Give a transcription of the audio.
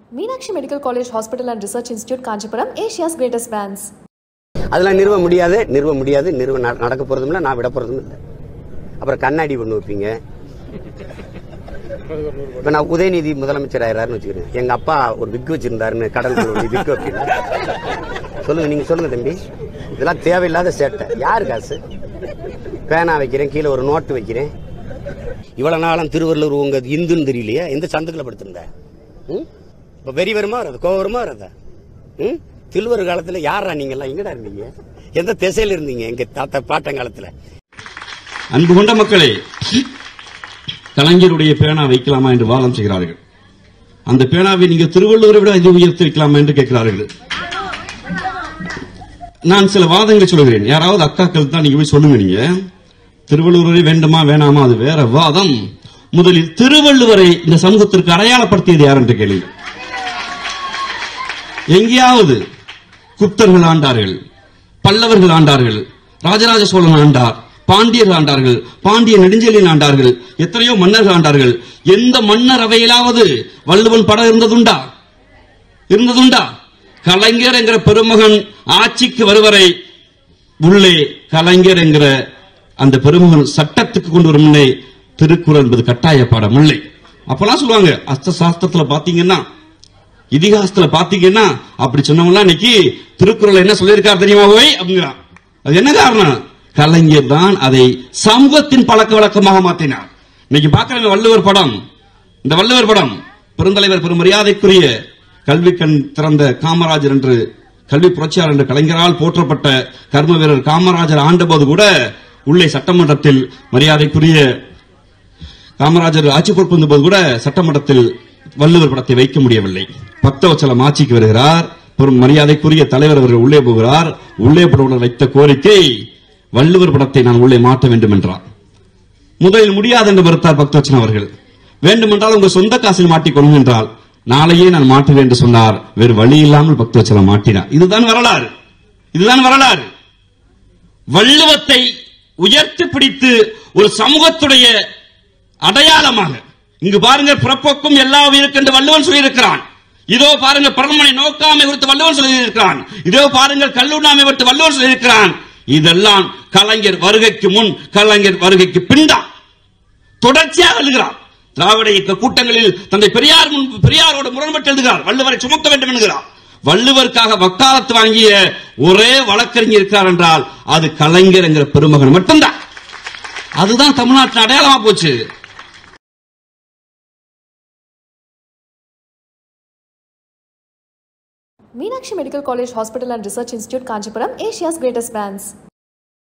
Meenakshi Medical College Hospital and Research Institute, Kanchipuram, Asia's greatest brands. அதெல்லாம் நிறுவ முடியாது நிறுவ முடியாது நிறுவ நட- நடக்க போறதும் இல்லை நான் விட போறதும் இல்லை அப்புறம் கண்ணாடி ஒன்று வைப்பீங்க இப்போ நான் உதயநிதி முதலமைச்சர் ஆயிராருன்னு வச்சுக்கிறேன் எங்க அப்பா ஒரு விக் வச்சிருந்தாருன்னு கடல் விக் வைப்பீங்க சொல்லுங்க நீங்க சொல்லுங்க தம்பி இதெல்லாம் தேவையில்லாத சேட்டை யாரு காசு பேனா வைக்கிறேன் கீழே ஒரு நோட்டு வைக்கிறேன் இவ்வளவு நாளும் திருவள்ளூர் உங்க இந்துன்னு தெரியலையா எந்த சந்தத்தில் படுத்திருந்த ம்? இப்ப வெறி வருமா வராது கோவம் வருமா வராதா ம் திருவள்ளுவர் காலத்துல யாரா நீங்க எல்லாம் எங்கடா இருந்தீங்க எந்த திசையில இருந்தீங்க எங்க தாத்தா பாட்டங்காலத்துல அன்பு கொண்ட மக்களே கலைஞருடைய பேனா வைக்கலாமா என்று வாதம் செய்கிறார்கள் அந்த பேனாவை நீங்க திருவள்ளுவரை விட இது உயர்த்தி வைக்கலாமா என்று கேட்கிறார்கள் நான் சில வாதங்களை சொல்கிறேன் யாராவது அக்காக்கள் தான் நீங்க போய் சொல்லுங்க நீங்க திருவள்ளுவரை வேண்டுமா வேணாமா அது வேற வாதம் முதலில் திருவள்ளுவரை இந்த சமூகத்திற்கு அடையாளப்படுத்தியது யார் என்று கேளுங்க எங்கேயாவது குப்தர்கள் ஆண்டார்கள் பல்லவர்கள் ஆண்டார்கள் ராஜராஜ சோழன் ஆண்டார் பாண்டியர்கள் ஆண்டார்கள் பாண்டிய நெடுஞ்செழியன் ஆண்டார்கள் எத்தனையோ மன்னர்கள் ஆண்டார்கள் எந்த மன்னர் அவையிலாவது வள்ளுவன் படம் இருந்ததுண்டா இருந்ததுண்டா கலைஞர் என்கிற பெருமகன் ஆட்சிக்கு வருவரை உள்ளே கலைஞர் என்கிற அந்த பெருமகன் சட்டத்துக்கு கொண்டு வரும் முன்னே திருக்குறள் என்பது கட்டாய பாடம் இல்லை அப்பெல்லாம் சொல்லுவாங்க அஸ்த சாஸ்திரத்துல பாத்தீங்கன்னா இதிகாசத்துல பாத்தீங்கன்னா அப்படி சொன்னவங்க இன்னைக்கு திருக்குறள் என்ன சொல்லியிருக்கார் தெரியுமா போய் அப்படிங்கிறான் அது என்ன காரணம் கலைஞர் தான் அதை சமூகத்தின் பழக்க வழக்கமாக மாற்றினார் இன்னைக்கு பாக்குறாங்க வள்ளுவர் படம் இந்த வள்ளுவர் படம் பெருந்தலைவர் பெரும் மரியாதைக்குரிய கல்வி கண் திறந்த காமராஜர் என்று கல்வி புரட்சியாளர் என்று கலைஞரால் போற்றப்பட்ட கர்ம வீரர் காமராஜர் ஆண்டபோது கூட உள்ளே சட்டமன்றத்தில் மரியாதைக்குரிய காமராஜர் ஆட்சி பொறுப்பு போது கூட சட்டமன்றத்தில் வள்ளுவர் படத்தை வைக்க முடியவில்லை பக்தவச்சலம் ஆட்சிக்கு வருகிறார் பெரும் மரியாதைக்குரிய தலைவர் அவர்கள் உள்ளே போகிறார் உள்ளே படம் வைத்த கோரிக்கை வள்ளுவர் படத்தை நான் உள்ளே மாற்ற வேண்டும் என்றார் முதலில் முடியாது என்று மறுத்தார் பக்தவச்சலம் அவர்கள் வேண்டுமென்றால் உங்கள் சொந்த காசில் மாட்டிக்கொள்ளும் என்றால் நாளையே நான் மாற்றுவேன் என்று சொன்னார் வேறு வழி இல்லாமல் பக்தவச்சலம் மாட்டினார் இதுதான் வரலாறு இதுதான் வரலாறு வள்ளுவத்தை உயர்த்தி பிடித்து ஒரு சமூகத்துடைய அடையாளமாக இங்கு பாருங்க பிறப்போக்கும் எல்லா உயிருக்கு என்று வள்ளுவன் சொல்லியிருக்கிறான் இதோ பாருங்க பிரதமனை நோக்காமை குறித்து வள்ளுவன் சொல்லியிருக்கிறான் இதோ பாருங்கள் கல்லூர்ணாமை குறித்து வள்ளுவன் சொல்லியிருக்கிறான் இதெல்லாம் கலைஞர் வருகைக்கு முன் கலைஞர் வருகைக்கு பின்தான் தொடர்ச்சியாக எழுதுகிறார் திராவிட இயக்க கூட்டங்களில் தந்தை பெரியார் முன் பெரியாரோடு முரண்பட்டு எழுதுகிறார் வள்ளுவரை சுமக்க வேண்டும் என்கிறார் வள்ளுவருக்காக வக்காலத்து வாங்கிய ஒரே வழக்கறிஞர் இருக்கிறார் என்றால் அது கலைஞர் என்கிற பெருமகன் மட்டும்தான் அதுதான் தமிழ்நாட்டின் அடையாளமா போச்சு Meenakshi Medical College Hospital and Research Institute, Kanchipuram, Asia's greatest brands.